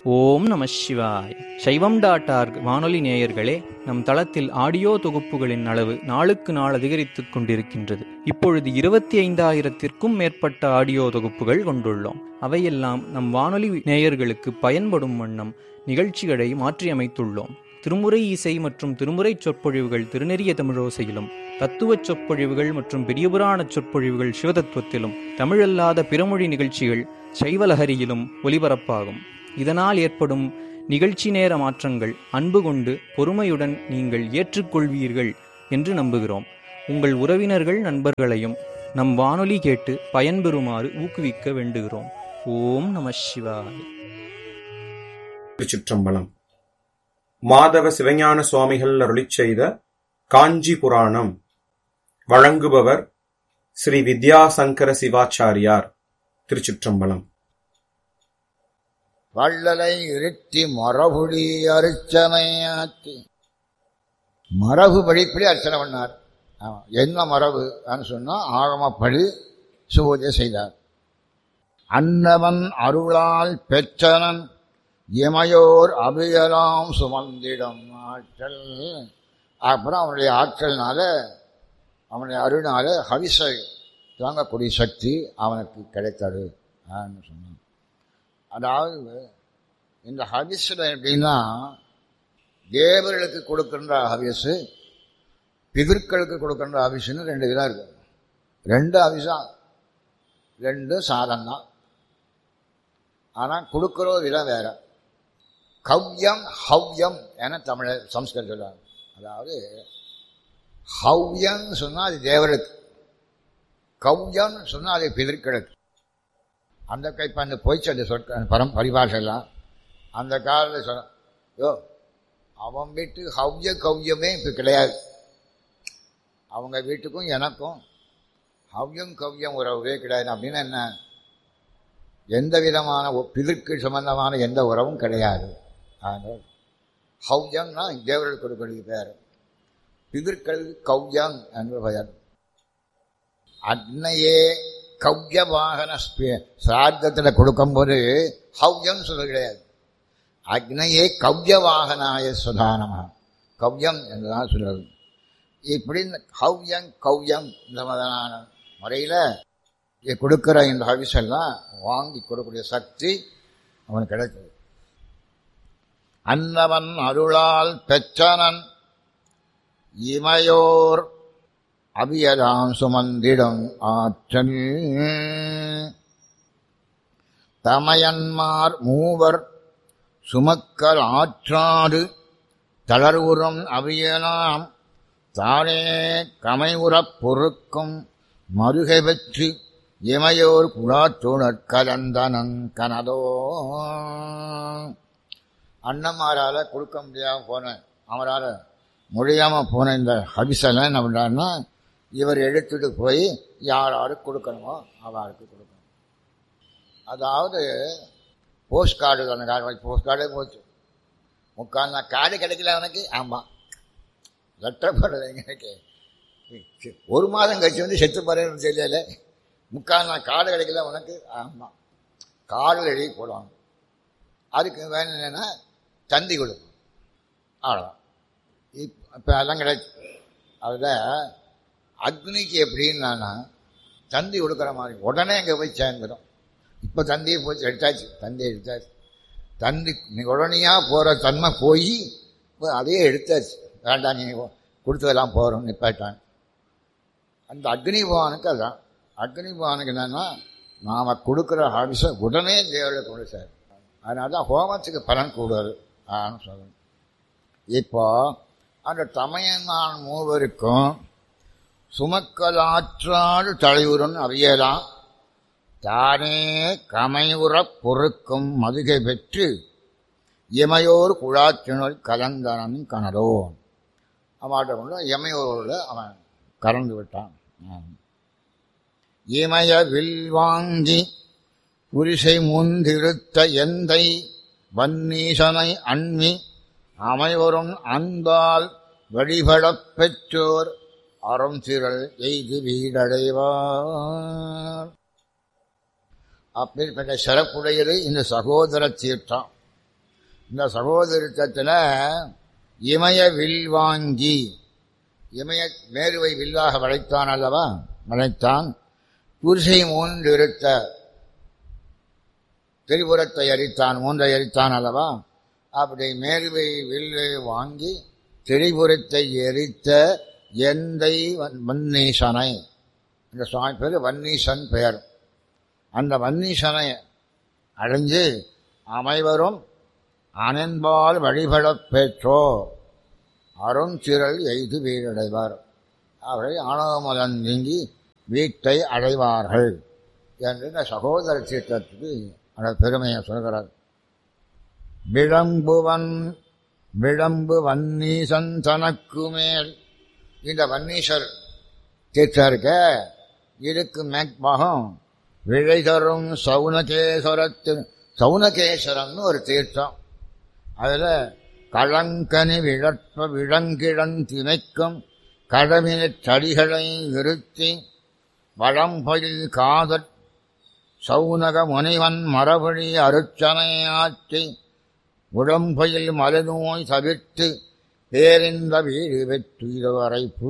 ஓம் நம சிவாய் சைவம் டாட் ஆர்க் வானொலி நேயர்களே நம் தளத்தில் ஆடியோ தொகுப்புகளின் அளவு நாளுக்கு நாள் அதிகரித்துக் கொண்டிருக்கின்றது இப்பொழுது இருபத்தி ஐந்தாயிரத்திற்கும் மேற்பட்ட ஆடியோ தொகுப்புகள் கொண்டுள்ளோம் அவையெல்லாம் நம் வானொலி நேயர்களுக்கு பயன்படும் வண்ணம் நிகழ்ச்சிகளை மாற்றியமைத்துள்ளோம் திருமுறை இசை மற்றும் திருமுறை சொற்பொழிவுகள் திருநெறிய தமிழோசையிலும் தத்துவச் சொற்பொழிவுகள் மற்றும் பெரியபுராண சொற்பொழிவுகள் சிவதத்துவத்திலும் தமிழல்லாத பிறமொழி நிகழ்ச்சிகள் சைவலஹரியிலும் ஒலிபரப்பாகும் இதனால் ஏற்படும் நிகழ்ச்சி நேர மாற்றங்கள் அன்பு கொண்டு பொறுமையுடன் நீங்கள் ஏற்றுக்கொள்வீர்கள் என்று நம்புகிறோம் உங்கள் உறவினர்கள் நண்பர்களையும் நம் வானொலி கேட்டு பயன்பெறுமாறு ஊக்குவிக்க வேண்டுகிறோம் ஓம் நம சிவாய் திருச்சிற்றம்பலம் மாதவ சிவஞான சுவாமிகள் அருளிச் செய்த காஞ்சி புராணம் வழங்குபவர் ஸ்ரீ வித்யாசங்கர சிவாச்சாரியார் திருச்சிற்றம்பலம் வள்ளலை இருத்தி மரபுடி அர்ச்சனையாத்தி மரபு படிப்படி அர்ச்சனை பண்ணார் ஆமா. என்ன மரபு சொன்னா ஆகமப்படி சுபூஜை செய்தார் அன்னவன் அருளால் பெற்றனன் இமையோர் அபியலாம் சுமந்திடம் ஆற்றல் அப்புறம் அவனுடைய ஆற்றல்னால அவனுடைய அருள்னால ஹவிசை தாங்கக்கூடிய சக்தி அவனுக்கு கிடைத்தது ஆன்னு சொன்னான் அதாவது இந்த ஹவிஸில் எப்படின்னா தேவர்களுக்கு கொடுக்கின்ற ஹவிஸு பிதர்களுக்கு கொடுக்கின்ற ஹவிஸ்னு ரெண்டு விதம் இருக்கு ரெண்டு ஹவிஸா ரெண்டு சாதம் தான் ஆனால் கொடுக்குற விதம் வேற கவ்யம் ஹவ்யம் என தமிழ சம்ஸ்கிருதம் சொல்லுவாங்க அதாவது ஹவ்யம் சொன்னால் அது தேவர்களுக்கு கவ்யம் சொன்னால் அது பிதர்களுக்கு அந்த இப்போ அந்த போயிச்சு அந்த சொற்க பரம் பரிபாஷெல்லாம் அந்த காலத்தில் சொன்ன யோ அவன் வீட்டு ஹவ்ய கவ்யமே இப்போ கிடையாது அவங்க வீட்டுக்கும் எனக்கும் ஹவ்யம் கவ்யம் உறவே கிடையாது அப்படின்னா என்ன எந்த விதமான பிதற்கு சம்பந்தமான எந்த உறவும் கிடையாது ஆனால் ஹவ்யம்னா தேவர்கள் கொடுக்கக்கூடிய பேர் பிதர்கள் கவ்யம் என்ற பெயர் அன்னையே கவ்ய வாகன சிரார்த்தத்தில் கொடுக்கும்போது ஹவ்யம் சொல்ல கிடையாது அக்னையே கவ்ய வாகனாய சுதானமா கவ்யம் என்றுதான் சொல்றது இப்படி இந்த ஹவ்யம் கவ்யம் இந்த மாதிரியான முறையில் கொடுக்குற இந்த ஹவிஸ் எல்லாம் வாங்கி கொடுக்கக்கூடிய சக்தி அவனுக்கு கிடைத்தது அன்னவன் அருளால் பெற்றனன் இமையோர் அபியதாம் சுமந்திடம் ஆற்றல் தமையன்மார் மூவர் சுமக்கல் ஆற்றாடு தளர்வுறும் அவியலாம் தானே கமைவுறப் பொறுக்கும் மருகை பெற்று இமையோர் குழாத்தோழற் கலந்தனன் கனதோ அண்ணன்மாரால் கொடுக்க முடியாமல் போன அவரால் முடியாமல் போன இந்த ஹபிசெல்லாம் என்ன பண்ணுறாருன்னா இவர் எடுத்துட்டு போய் யாராரு கொடுக்கணுமோ அவருக்கு கொடுக்கணும் அதாவது போஸ்ட் கார்டு அந்த கார்டு போஸ்ட் கார்டே போச்சு முக்கால் நான் கார்டு கிடைக்கல அவனுக்கு ஆமாம் லெட்டர் போடுறது எனக்கு ஒரு மாதம் கழிச்சு வந்து செத்து போறேன்னு தெரியல முக்கால் நான் கார்டு கிடைக்கல உனக்கு ஆமாம் கார்டில் எழுதி போடுவாங்க அதுக்கு வேணும் என்னென்னா தந்தி கொடுக்கும் அவ்வளோதான் இப் இப்போ அதெல்லாம் கிடையாது அதில் அக்னிக்கு எப்படின்னா தந்தி கொடுக்குற மாதிரி உடனே இங்கே போய் சேர்ந்துடும் இப்போ தந்தியை போய் எடுத்தாச்சு தந்தியை எடுத்தாச்சு தந்தி உடனேயாக போகிற தன்மை போய் இப்போ அதையே எடுத்தாச்சு வேண்டாம் நீ கொடுத்ததெல்லாம் போகிறோம் நிப்பாட்டான் அந்த அக்னி பவானுக்கு அதான் அக்னி பவானுக்கு என்னென்னா நாம் கொடுக்குற ஹாபிஸை உடனே தேவையில் கொண்டு சார் அதனால தான் ஹோமத்துக்கு பலன் கூடுதல் ஆன்னு சொல்லணும் இப்போ அந்த தமையனான் மூவருக்கும் சுமக்கலாற்றாடு தலைவருன்னு அறியலாம் தானே கமையுறப் பொறுக்கும் மதுகை பெற்று இமையோர் குழாத்தினுள் கலந்தனன் கனடோ அவன்கிட்ட கொண்டு இமையோரோட அவன் கலந்து விட்டான் இமய வில் வாங்கி புரிசை முந்திருத்த எந்தை வன்னீசனை அண்மி அமைவரும் அன்பால் வழிபடப் பெற்றோர் அறம் திரள் எய்து வீடடைவார் அப்படிப்பட்ட சிறப்புடையது இந்த சகோதர தீர்த்தம் இந்த சகோதரத்தில் இமய வில் வாங்கி இமய மேருவை வில்லாக வளைத்தான் அல்லவா வளைத்தான் குருசை மூன்று இருத்த திரிபுரத்தை எரித்தான் மூன்றை எரித்தான் அல்லவா அப்படி மேருவை வில்லை வாங்கி திரிபுரத்தை எரித்த எந்தை வன்னீசனை இந்த சுவாமி பேர் வன்னீசன் பெயர் அந்த வன்னீசனை அடைஞ்சு அமைவரும் அனன்பால் வழிபடப் பெற்றோ அருஞ்சிரல் எய்து வீடடைவார் அவரை ஆணவமலன் நீங்கி வீட்டை அடைவார்கள் என்று இந்த சகோதர தீர்த்தத்துக்கு அந்த பெருமையை சொல்கிறார் விளம்புவன் விளம்பு வன்னீசன் தனக்கு மேல் இந்த வன்னீசர் தீர்த்தம் இருக்க இதுக்கு மேற்பாகம் விழை தரும் சவுனகேஸ்வரத்து சவுனகேஸ்வரன் ஒரு தீர்த்தம் அதில் களங்கனி விழற்ப விளங்கிழன் திணைக்கும் கடமினச் சடிகளை நிறுத்தி வளம்பொயில் காதற் சவுனக முனிவன் மரபடி அருச்சனையாற்றி உடம்பையில் மலநோய் தவிர்த்து பேரிந்த வீடு வெற்றுயிர வரைப்பு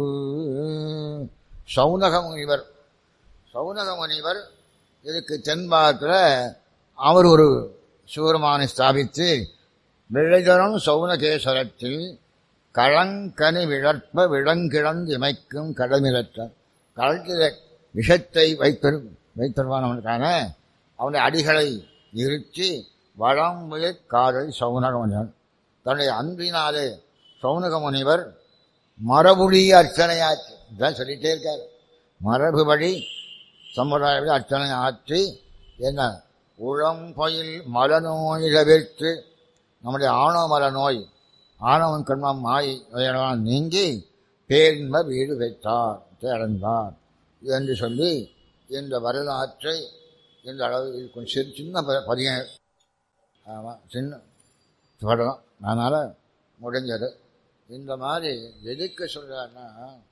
சவுனக முனிவர் சவுனக முனிவர் இதுக்கு தென்பாகத்தில் அவர் ஒரு சிவருமானை ஸ்தாபித்து விழைதரும் சவுனகேஸ்வரத்தில் களங்கனி விழற்ப விளங்கிழந்து இமைக்கும் கடமிழற்ற கடற்கிற விஷத்தை வைத்திரு வைத்திருவானவனுக்கான அவனுடைய அடிகளை இருத்தி வளம்புயற் காதல் சவுனக முனிவர் தன்னுடைய அன்பினாலே சவுனக முனிவர் மரபுடி அர்ச்சனையாற்றி இதான் சொல்லிட்டே இருக்கார் மரபுபடி சம்பிரதாயப்படி அர்ச்சனை ஆற்றி என்ன உளம்பொயில் மலநோய் தவிர்த்து நம்முடைய ஆணவ மல நோய் ஆணவன் கண்மம் மாய் இவையெல்லாம் நீங்கி பேரின்ப வீடு வைத்தார் அடைந்தார் என்று சொல்லி இந்த வரலாற்றை இந்த அளவு இது கொஞ்சம் சிறு சின்ன ப- பதிகம் ஆமாம் சின்ன படம் அதனால் முடிஞ்சது இந்த மாதிரி எதுக்கு சொல்கிறாருன்னா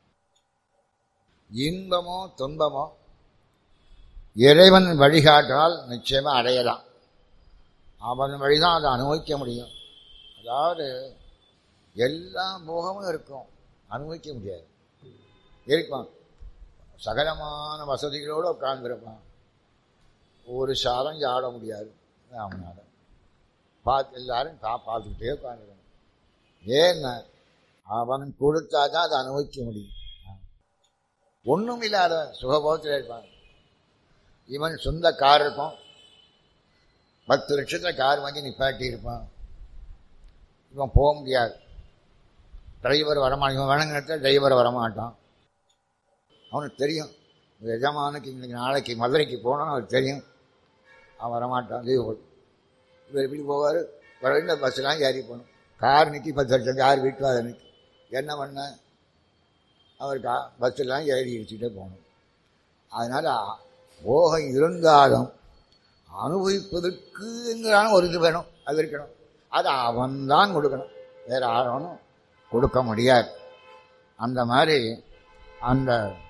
இன்பமோ துன்பமோ இறைவன் வழிகாட்டால் நிச்சயமாக அடையலாம் அவன் வழிதான் அதை அனுபவிக்க முடியும் அதாவது எல்லா போகமும் இருக்கும் அனுபவிக்க முடியாது இருக்கும் சகலமான வசதிகளோடு உட்கார்ந்துருப்பான் ஒரு சாதம் சாட முடியாது அவனால பார்த்து எல்லாரும் கா பார்த்துக்கிட்டே உட்காந்துருக்கணும் ஏன்னா அவன் கொடுத்தா தான் அதை அனுபவிக்க முடியும் ஒன்றும் இல்லாத சுகபோகத்தில் இருப்பான் இவன் சொந்த கார் இருக்கும் பத்து லட்சத்தில் கார் வாங்கி நிப்பாட்டி இருப்பான் இவன் போக முடியாது டிரைவர் வரமாட்டான் இவன் வேணுங்கிற இடத்துல டிரைவர் வரமாட்டான் அவனுக்கு தெரியும் இந்த எஜமானுக்கு இன்னைக்கு நாளைக்கு மதுரைக்கு போகணும்னு அவனுக்கு தெரியும் அவன் வரமாட்டான் லீவ் போட்டு இவர் எப்படி போவார் வர இந்த பஸ்ஸெலாம் ஏறி போகணும் கார் நிற்கி பத்து லட்சம் கார் வீட்டு அதை நிற்கி என்ன பண்ண அவர் கா பஸ்ஸெல்லாம் ஏறி இடிச்சுட்டே போகணும் அதனால் போகம் இருந்தாலும் அனுபவிப்பதற்குங்கிறான ஒரு இது வேணும் அது இருக்கணும் அது அவன்தான் கொடுக்கணும் வேறு யாரும் கொடுக்க முடியாது அந்த மாதிரி அந்த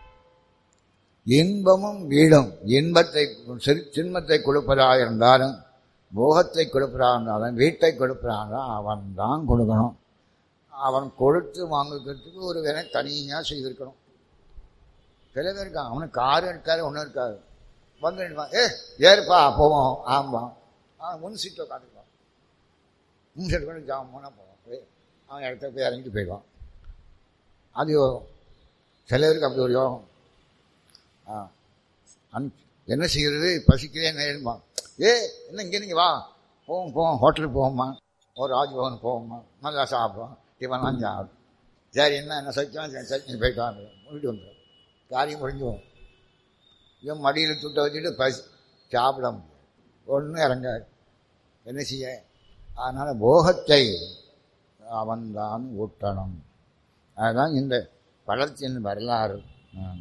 இன்பமும் வீடும் இன்பத்தை சிறு சின்மத்தை கொடுப்பதாக இருந்தாலும் போகத்தை கொடுப்பதாக இருந்தாலும் வீட்டை கொடுப்பதாக இருந்தாலும் அவன் தான் கொடுக்கணும் அவன் கொடுத்து வாங்குறதுக்கு ஒரு வேலை தனியாக செய்திருக்கணும் சில பேர் இருக்கான் அவனுக்கு காரும் இருக்காது ஒன்றும் இருக்காது வந்து நின்னுப்பான். ஏ ஏறுப்பா போவோம் ஆமாம் ஆ முன் சீட்டை உட்காந்துக்குவான் முன் சீட்டு கொண்டு ஜாமோனா போவான் போய் அவன் இடத்த போய் இறங்கிட்டு போயிடுவான் அது யோகம் சில பேருக்கு அப்படி ஒரு யோகம் ஆ அன் என்ன செய்கிறது பசிக்கிறேன் நேருமா ஏ என்ன இங்கே நீங்கள் வா போவோம் போவோம் ஹோட்டலுக்கு போவோம்மா ஒரு ராஜ்பவன் போவோம்மா நல்லா சாப்பிடுவோம் டிஃபன்லாம் சாப்பிடும் சரி என்ன என்ன சச்சியம் சரி சரி நீ போயிட்டு வாங்க வீட்டு வந்துடும் காரியம் முடிஞ்சுவோம் இவன் மடியில் துட்டை வச்சுட்டு பசி சாப்பிட முடியாது ஒன்றும் இறங்காது என்ன செய்ய அதனால் போகத்தை அவன்தான் ஊட்டணும் அதுதான் இந்த பழத்தின் வரலாறு ஆம்.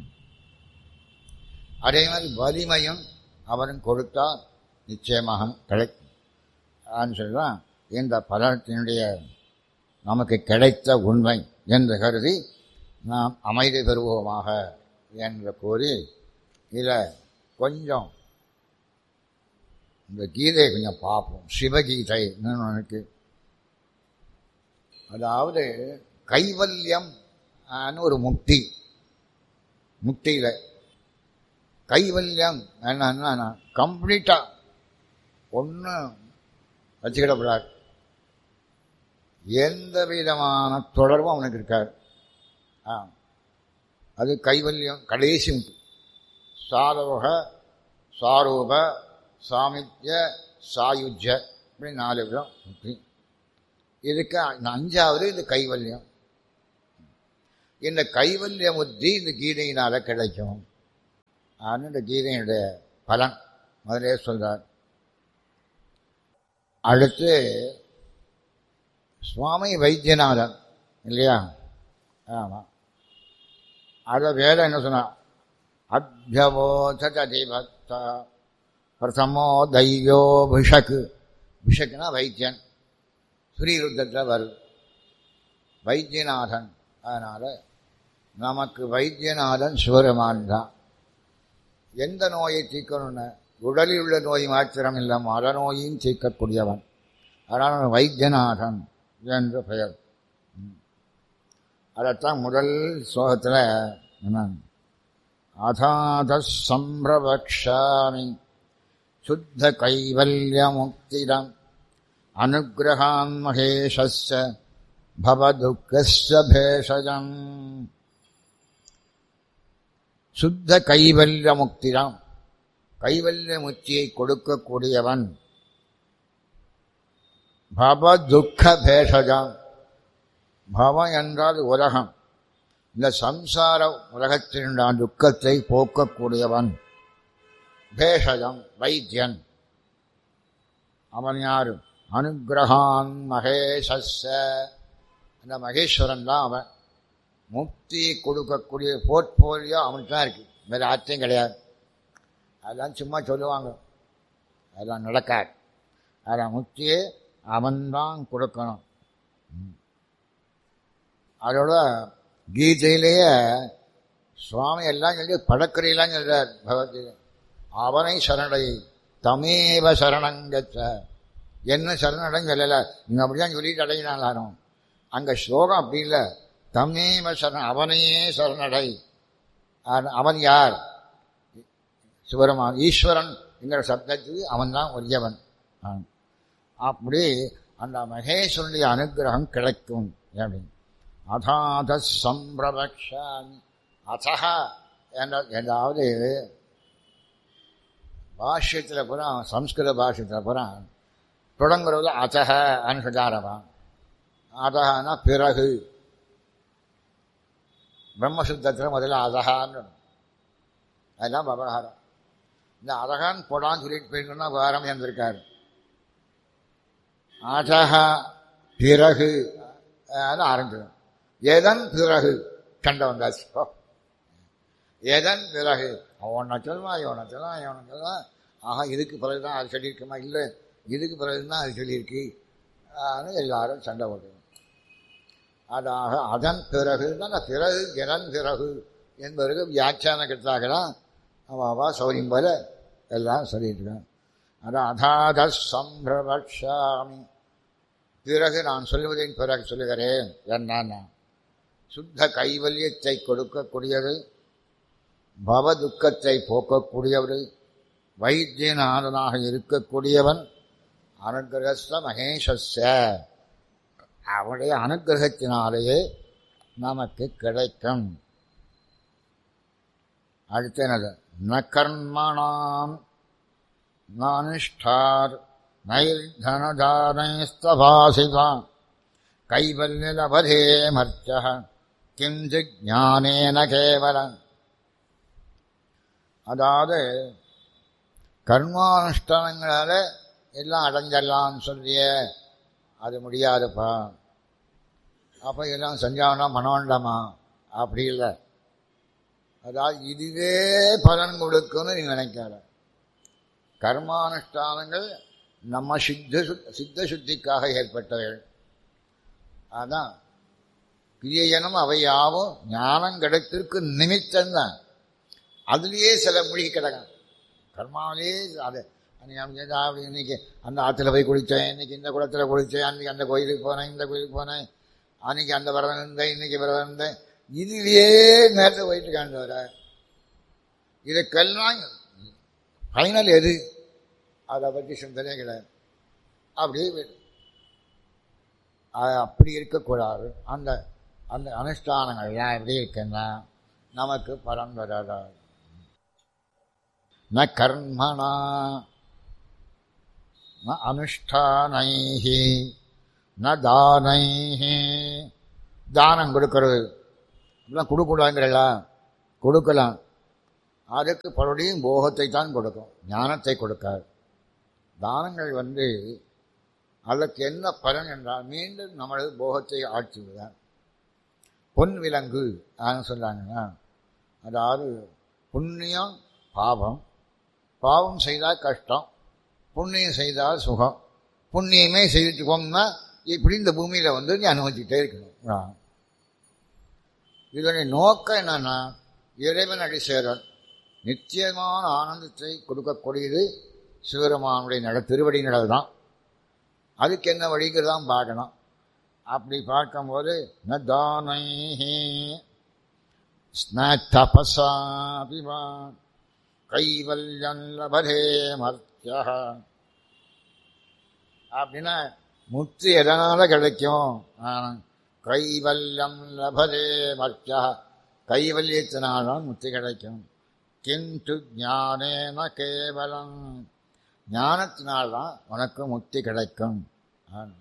அதே மாதிரி வலிமையும் அவன் கொடுத்தால் நிச்சயமாக கிடைக்கும் ஆன்னு சொல்லலாம் இந்த பலத்தினுடைய நமக்கு கிடைத்த உண்மை என்று கருதி நாம் அமைதி பெறுவோமாக என்று கூறி இதில் கொஞ்சம் இந்த கீதையை கொஞ்சம் பார்ப்போம் சிவகீதை ஒன்று அதாவது கைவல்யம் ஆன்னு ஒரு முக்தி முக்தியில கைவல்யம் என்னன்னா கம்ப்ளீட்டா ஒன்றும் வச்சுக்கிடப்படாது எந்த விதமான தொடர்பும் அவனுக்கு இருக்காது ஆ அது கைவல்யம் கடைசி உண்டு சாரோக சாரூப சாமித்ய சாயுஜ்ய இப்படி நாலு விதம் முக்தி இதுக்கு அஞ்சாவது இது கைவல்யம் இந்த கைவல்ய புத்தி இந்த கீதையினால கிடைக்கும் ஆன்னு இந்த கீதையினுடைய பலன் முதலே சொல்றார் அடுத்து சுவாமி வைத்தியநாதன் இல்லையா ஆமாம் அதை வேற என்ன சொன்னா அபியவோதிபக்த பிரதமோ தைவோ பிஷக்கு பிஷக்குனா வைத்தியன் ஸ்ரீருத்தத்தில் வருது வைத்தியநாதன் அதனால் நமக்கு வைத்தியநாதன் சிவருமான் தான் எந்த நோயை தீர்க்கணும்னு உடலில் உள்ள நோய் மாத்திரம் இல்லை மரநோயும் தீர்க்கக்கூடியவன் அதனால் வைத்தியநாதன் என்று பெயர் அதைத்தான் முதல் ஸ்லோகத்தில் என்ன அதாத சம்பிரபக்ஷாமி சுத்த கைவல்ய முக்திடம் அனுகிரகான் மகேஷஸ்ய பவதுக்கஸ்ய பேஷஜம் சுத்த கைவல்ய முக்திடம் கைவல்ய முக்தியை கொடுக்கக்கூடியவன் பவ துக்க பேஷஜம் பவ என்றால் உலகம் இந்த சம்சார உலகத்தினுடைய துக்கத்தை போக்கக்கூடியவன் பேஷஜம் வைத்தியன் அவன் யாரு அனுகிரகான் மகேஷஸ்ஸ அந்த மகேஸ்வரன் தான் அவன் முக்தி கொடுக்கக்கூடிய போர்ட்போலியோ அவனுக்கு தான் இருக்கு வேறு ஆச்சரியம் கிடையாது அதெல்லாம் சும்மா சொல்லுவாங்க அதெல்லாம் நடக்காது அதில் முக்தியை அவன்தான் கொடுக்கணும் அதோட கீதையிலேயே சுவாமி எல்லாம் சொல்லி படக்கரையெல்லாம் சொல்றார் பகவத்கீதை அவனை சரணடை தமேவ சரணங்கச்ச என்ன சரணடைன்னு சொல்லலை நீங்கள் அப்படிதான் சொல்லிட்டு அடையினாலும் அங்கே ஸ்லோகம் அப்படி இல்லை தமேவ சரண அவனையே சரணடை அவன் யார் சிவருமான் ஈஸ்வரன் என்கிற சப்தத்துக்கு அவன் தான் உரியவன் அப்படி அந்த மகேஸ்வரனுடைய அனுகிரகம் கிடைக்கும் அப்படின்னு அதாத சம்பிரபக்ஷாமி அதா என்ற ஏதாவது பாஷ்யத்தில் பூரா சம்ஸ்கிருத பாஷ்யத்தில் பூரா தொடங்குறது அதக அனுசதாரவான் அதகனா பிறகு பிரம்மசுத்தத்தில் முதல்ல அதகான்னு அதெல்லாம் விவகாரம் இந்த அதகான் போடான்னு சொல்லிட்டு போயிருக்கோம்னா விவகாரம் இருந்திருக்காரு அதக பிறகு ஆரம்பிச்சிடும் எதன் பிறகு கண்ட வந்தாச்சு எதன் பிறகு அவனை சொல்லுவான் இவனை சொல்லுவான் இவனை சொல்லுவான் ஆஹா இதுக்கு பிறகு தான் அது சொல்லியிருக்குமா இல்லை இதுக்கு பிறகு தான் அது சொல்லியிருக்கு எல்லாரும் சண்டை போடுவோம் அதாக அதன் பிறகு தான் பிறகு எதன் பிறகு என்பதற்கு வியாக்கியான கட்டாகலாம் அவா சௌரியம் போல எல்லாம் சொல்லிட்டு இருக்கான் அதான் அதாத சம்பிரபக்ஷாமி பிறகு நான் சொல்லுவதின் பிறகு சொல்லுகிறேன் என்னன்னா சுத்த கைவல்யத்தை கொடுக்கக்கூடியது பவ துக்கத்தை போக்கக்கூடியவர் வைத்தியநாதனாக இருக்கக்கூடியவன் அனுகிரகஸ்த மகேஷஸ்ய அவனுடைய அனுகிரகத்தினாலேயே நமக்கு கிடைக்கும் அடுத்தனது ந கர்மணாம் நானிஷ்டார் நைர்தனதானைஸ்தபாசிதான் கைவல்யலபதே மர்ச்ச கிஞ்சித் ஞானேன கேவலம் அதாவது கர்மானுஷ்டானங்களால எல்லாம் அடைஞ்சிடலாம்னு சொல்லிய அது முடியாதுப்பா அப்போ எல்லாம் செஞ்சாங்கன்னா மனோண்டமா அப்படி இல்லை அதாவது இதுவே பலன் கொடுக்கும்னு நீ நினைக்காத கர்மானுஷ்டானங்கள் நம்ம சித்த சித்த சுத்திக்காக ஏற்பட்டவைகள் அதான் கிரியனும் அவையாவும் ஞானம் கிடைத்திருக்கு நிமித்தம்தான் அதுலேயே சில மூழ்கி கிடக்கும் கர்மாவிலே அது அப்படி இன்னைக்கு அந்த ஆற்றுல போய் குளித்தேன் இன்னைக்கு இந்த குளத்தில் குளித்தேன் அன்னைக்கு அந்த கோயிலுக்கு போனேன் இந்த கோயிலுக்கு போனேன் அன்னைக்கு அந்த விரதம் இருந்தேன் இன்னைக்கு விரதம் இருந்தேன் இதுலயே நேரத்தை போயிட்டு இருக்காங்க தவிர இதுக்கெல்லாம் ஃபைனல் எது அதை பற்றி சிந்தனையே கிடையாது அப்படியே விடு. அது அப்படி இருக்கக்கூடாது அந்த அந்த அனுஷ்டானங்கள்லாம் எப்படி இருக்குன்னா நமக்கு பலன் வராதா ந கர்மணா ந அனுஷ்டானைஹி ந தானைஹி தானம் கொடுக்கறது இதெல்லாம் கொடுக்கூடாங்கிறல்ல கொடுக்கலாம் அதுக்கு பலருடையும் போகத்தை தான் கொடுக்கும் ஞானத்தை கொடுக்காது தானங்கள் வந்து அதற்கு என்ன பலன் என்றால் மீண்டும் நம்மளது போகத்தை ஆட்சிவிடுதான் பொன் விலங்கு ஆன்னு சொன்னாங்கன்னா அதாவது புண்ணியம் பாவம் பாவம் செய்தால் கஷ்டம் புண்ணியம் செய்தால் சுகம் புண்ணியமே செய்துட்டு போகணும்னா இப்படி இந்த பூமியில் வந்து நீ அனுபவிச்சுட்டே இருக்கணும் ஆ. இதனுடைய நோக்கம் என்னன்னா இறைவன் அடி சேரல் நிச்சயமான ஆனந்தத்தை கொடுக்கக்கூடியது சிவருமானுடைய நட திருவடி நடல் தான் அதுக்கு என்ன வழிங்கிறதான் பார்க்கணும் அப்படி பார்க்கும்போது ந தானைஹி ஸ்ன தபசாபிவா கைவல்யம் லபதே மர்த்தியா அப்படின்னா முத்து எதனால கிடைக்கும் ஆ, கைவல்யம் லபதே மர்த்தியா கைவல்யத்தினால்தான் முத்து கிடைக்கும் கிந்து ஞானேன கேவலம் ஞானத்தினால்தான் உனக்கு முக்தி கிடைக்கும் ஆ.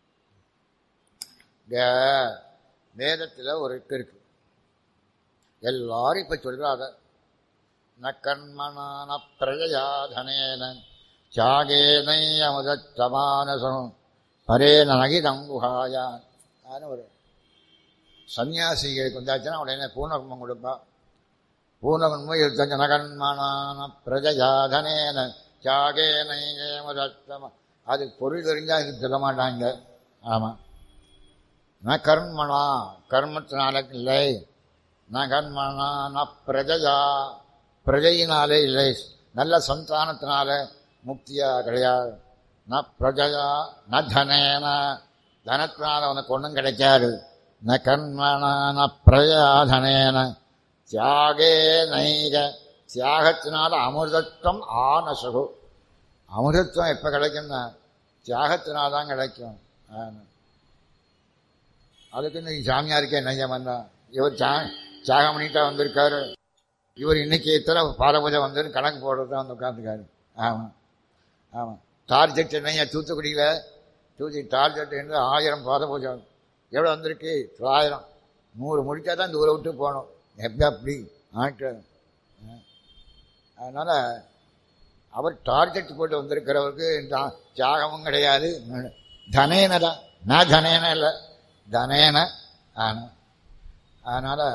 இங்க வேதத்தில் ஒரு இருக்கு இருக்கு எல்லாரும் இப்ப சொல்றாங்க ந கர்மணான பிரஜயாதனேன தியாகேனை அமுதமானசம் பரேன நகிதம் குஹாயா ஒரு சன்னியாசிகளுக்கு வந்தாச்சுன்னா உடனே பூர்ணகும்பம் கொடுப்பா பூர்ணகும்பம் இருபத்தஞ்சு நகன்மனான பிரஜயாதனேன தியாகேனை அமுதத்தம அது பொருள் தெரிஞ்சா இது சொல்ல மாட்டாங்க ஆமாம் ந கர்மணா கர்மத்தினால இல்லை ந கர்மணா ந பிரஜையா பிரஜையினாலே இல்லை நல்ல சந்தானத்தினால முக்தியா கிடையாது ந பிரஜையா ந தனேன தனத்தினால உனக்கு ஒன்றும் கிடைக்காது ந கர்மணா ந பிரஜா தனேன தியாகே நைக தியாகத்தினால அமிர்தத்துவம் ஆனசகு அமிர்தத்துவம் எப்போ கிடைக்கும்னா தியாகத்தினால தான் கிடைக்கும் ஆனா. அதுக்கு இந்த சாமியாருக்கே நையம் வந்தா இவர் சா தியாகம் பண்ணிட்டா வந்திருக்காரு இவர் இன்னைக்கு எத்தனை பாரபூஜை வந்து கணக்கு போடுறது தான் வந்து உட்காந்துருக்காரு ஆமாம் ஆமாம் டார்ஜெட் என்னையா தூத்துக்குடியில் தூத்தி டார்ஜெட் என்று ஆயிரம் பாத பூஜை எவ்வளோ வந்திருக்கு தொள்ளாயிரம் நூறு முடிச்சா தான் இந்த ஊரை விட்டு போகணும் எப்படி அப்படி ஆட்டு அதனால் அவர் டார்கெட் போட்டு வந்திருக்கிறவருக்கு தா- தியாகமும் கிடையாது தனேன தான் நான் தனேன இல்லை தனேன ஆனா அதனால்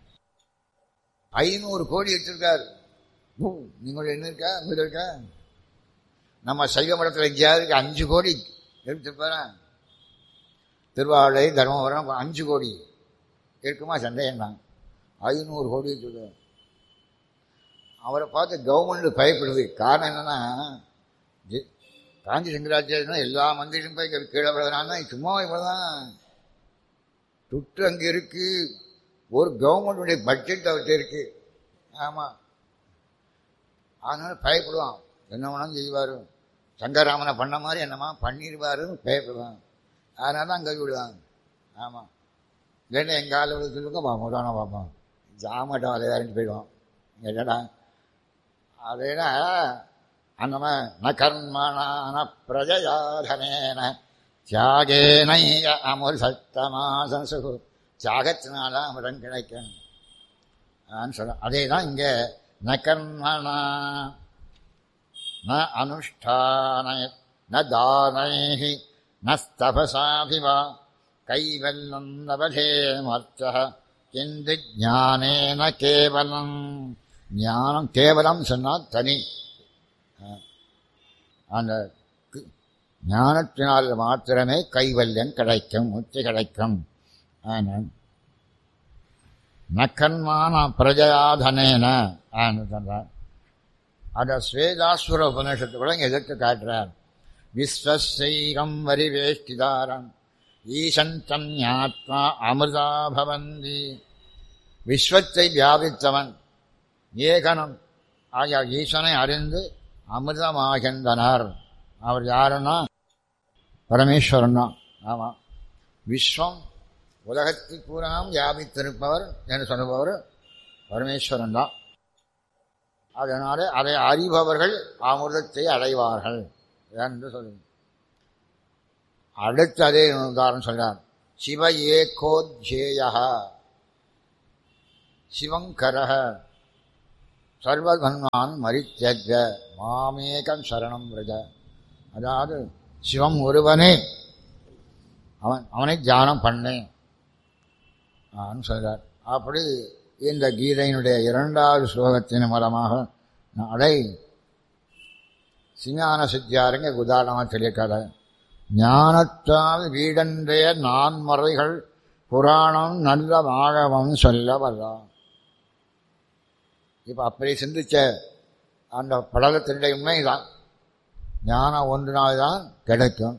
ஐநூறு கோடி வச்சிருக்காரு ஊ, நீங்களோட என்ன இருக்கா உங்கள்கிட்ட இருக்கா நம்ம சைவ மடத்தில் எங்கேயாவது அஞ்சு கோடி எடுத்துருப்பாரன் திருவாவளை தர்மபுரம் அஞ்சு கோடி இருக்குமா சந்தேகம் தான் ஐநூறு கோடி வச்சிருக்காரு அவரை பார்த்து கவர்மெண்ட் பயப்படுது காரணம் என்னன்னா ஜி- காஞ்சி சங்கராச்சாரியனா எல்லா மந்திரியும் போய் இங்கே கீழே விழுதுனா சும்மா இவ்வளோதான் துட்டு அங்கே இருக்கு ஒரு கவர்மெண்டுடைய பட்ஜெட் அவர்கிட்ட இருக்கு ஆமாம் அதனால பயப்படுவான் என்ன வேணாலும் செய்வார் சங்கராமனை பண்ண மாதிரி என்னமா பண்ணிடுவாருன்னு பயப்படுவான் அதனால தான் அங்கே விடுவாங்க ஆமாம் இல்லைன்னா எங்கள் ஆள் விட சொல்லுங்க பார்ப்போம் தானே பார்ப்போம் ஜாமட்டம் அதை இறங்கி போயிடுவான் என்னடா அதேனா அந்த மாதிரி ந கர்மணான பிரஜயாதனேன தியாகேனை அமுர் சத்தமாசு தியாகத்தினால அமிர்தம் கிடைக்கும் நான் சொல்ல அதே தான் இங்கே ந கர்மணா ந அனுஷ்டான ந தானைः न स्तपसाभिव कैवल्यम् लभते मर्त्यः किन्तु ஞானேன கேவலம் ஞானம் கேவலம் சொன்னால் தனி அஹ், அந்த கு- ஞானத்தினால் மாத்திரமே கைவல்யம் கிடைக்கும் முக்தி கிடைக்கும் ஆனால் நக்கன்மான பிரஜயாதனேன ஆன்னு சொல்றார் அதை ஸ்வேதாஸ்வர உபநிஷத்து கூட இங்க எதிர்த்து காட்டுறார் விஸ்வசைகம் வரிவேஷ்டிதாரம் ஈசந்தம் ஞாத்மா அமிர்தா பவந்தி விஸ்வத்தை வியாபித்தவன் ஏகனம் ஆகிய ஈசனை அறிந்து அமிர்தமாகின்றனர் அவர் யாருன்னா பரமேஸ்வரன் தான் ஆமாம் விஸ்வம் உலகத்தில் பூராம் வியாபித்திருப்பவர் என்று சொல்லுபவர் பரமேஸ்வரன் தான் அதனால அதை அறிபவர்கள் அமிர்தத்தை அடைவார்கள் என்று சொல்லுங்க அடுத்து அதே உதாரணம் சொல்றார் சிவ ஏகோத்யேய சிவங்கரக சர்வதன்மான் மரித்தஜ மாமேகம் சரணம் விரஜ அதாவது சிவம் ஒருவனே அவன் அவனை தியானம் பண்ணேன் சொல்றார் அப்படி இந்த கீதையினுடைய இரண்டாவது ஸ்லோகத்தின் மூலமாக அதை சிஞான சித்தியாருங்க உதாரணமாக சொல்லியிருக்காரு ஞானத்தால் வீடன்றைய நான்மறைகள் புராணம் நல்ல ஆழவம் சொல்ல வர்றான் இப்போ அப்படி சிந்திச்ச அந்த படலத்தினுடைய உண்மைதான் ஞானம் ஒன்றினால் தான் கிடைக்கும்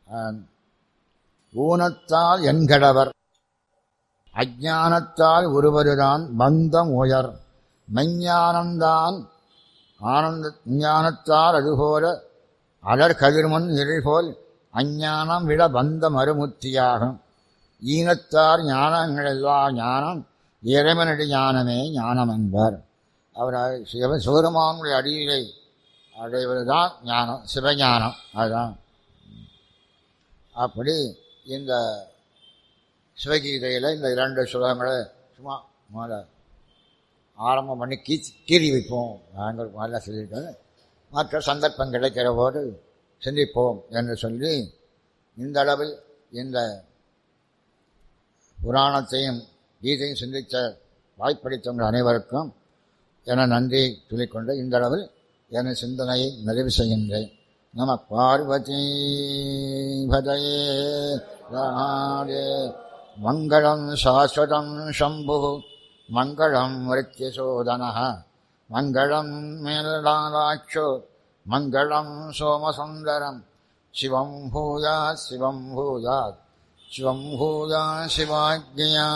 ஊனத்தால் என்கடவர் அஜானத்தால் ஒருவருதான் பந்தம் உயர் மெஞ்ஞானம்தான் ஆனந்த ஞானத்தால் அதுபோல அலர் கதிர்முன் இருள்போல் அஞ்ஞானம் விட பந்தம் அருமுத்தியாகும் ஈனத்தார் ஞானங்கள் எல்லா ஞானம் இறைவனடி ஞானமே ஞானம் என்பார் அவர் சிவ சிவருமானுடைய அடியிலை அடைவதுதான் ஞானம் சிவஞானம் அதுதான் அப்படி இந்த சிவகீதையில் இந்த இரண்டு சுலகங்களை சும்மா முதல்ல ஆரம்பம் பண்ணி கீ கீறி வைப்போம் நாங்கள் முதல்ல சொல்லியிருக்கேன் மற்ற சந்தர்ப்பம் கிடைக்கிற போது சிந்திப்போம் என்று சொல்லி இந்த அளவில் இந்த புராணத்தையும் கீதையும் சிந்தித்த வாய்ப்பளித்தவங்கள் அனைவருக்கும் என நன்றி சொல்லிக்கொண்டு இந்த அளவில் என சிந்தனையை நிறைவு செய்கின்றேன் நம பார்வதி பதையே ராடே மங்களம் சாஸ்வதம் சம்பு மங்களம் மிருத்யசோதன மங்களம் மேலாட்சோ மங்களம் சோமசுந்தரம் சிவம் பூயா சிவம் பூயாத் சிவம் பூயா சிவாஜ்யா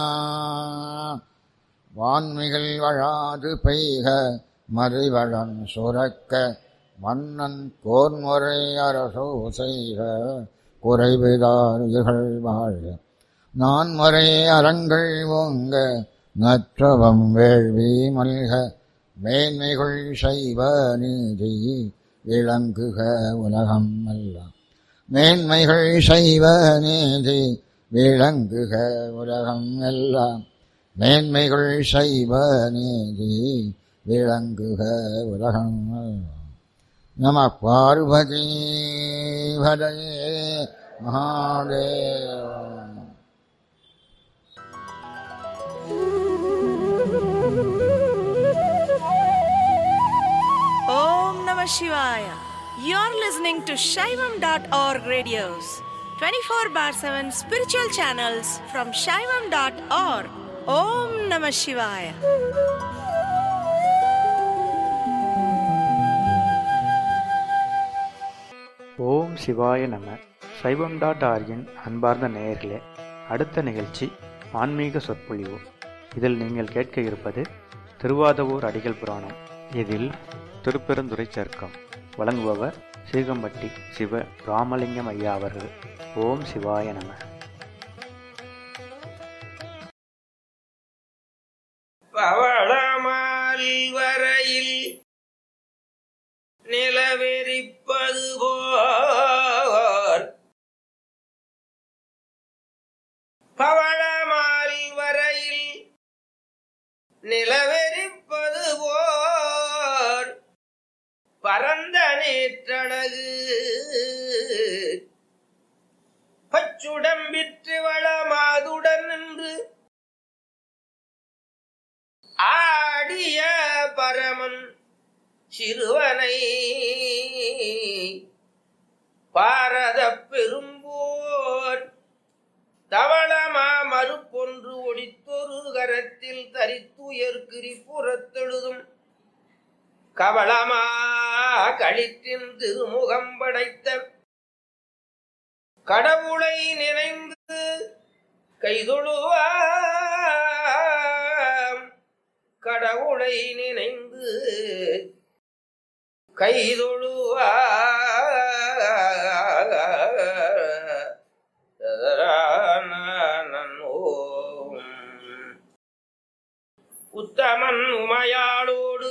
வான்மிகள் வழாது பெய்க மறிவழன் சுரக்க மன்னன் கோன்முறை அரசோ செய்க குறைவிதார்கள் வாழ்க நான் முறை அறங்கள் ஓங்க நற்றவம் வேள்வி மல்க மேன்மைகள் செய்வ நீதி விளங்குக உலகம் எல்லாம் மேன்மைகள் செய்வ நீதி விளங்குக உலகம் எல்லாம் மேன்மைகள் செய்வ நீதி விளங்குக உலகம் எல்லாம் நம பார்வதி பதையே Mahadeva Om Namah Shivaya. You're listening to Shaivam.org radios, 24 bar 7 spiritual channels from Shaivam.org. Om Namah Shivaya. ஓம் சிவாய நம சைவம் டாட் ஆர்கின் அன்பார்ந்த நேயர்களே அடுத்த நிகழ்ச்சி ஆன்மீக சொற்பொழிவு இதில் நீங்கள் கேட்க இருப்பது திருவாதவூர் அடிகள் புராணம் இதில் திருப்பெருந்துறை சர்க்கம் வழங்குபவர் சீகம்பட்டி சிவ ராமலிங்கம் ஐயா அவர்கள் ஓம் சிவாய நம பவளமால் வரையில் நிலவெறிப்பது போர் பவளமால் வரையில் நிலவெறிப்பது போர் பரந்த நேற்றழகு பச்சுடம்பிற்று வளமாதுடன் நின்று ஆடிய பரமன் சிறுவனை பாரத பெரும்போர் தவளமா மறுப்பொன்று ஒடித்தொரு கரத்தில் தரித்துயர்கிரி புறத்தெழுதும் கவளமா களிற்றின் திருமுகம் படைத்த கடவுளை நினைந்து கைதொழுவாம் கடவுளை நினைந்து கைதொழுவா உத்தமன் உமையாளோடு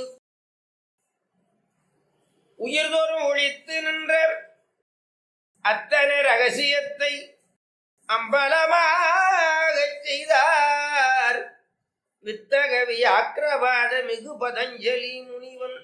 உயிர்தோறும் ஒழித்து நின்ற அத்தனை ரகசியத்தை அம்பலமாகச் செய்தார் வித்தகவி ஆக்கிரவாத மிகு பதஞ்சலி முனிவன்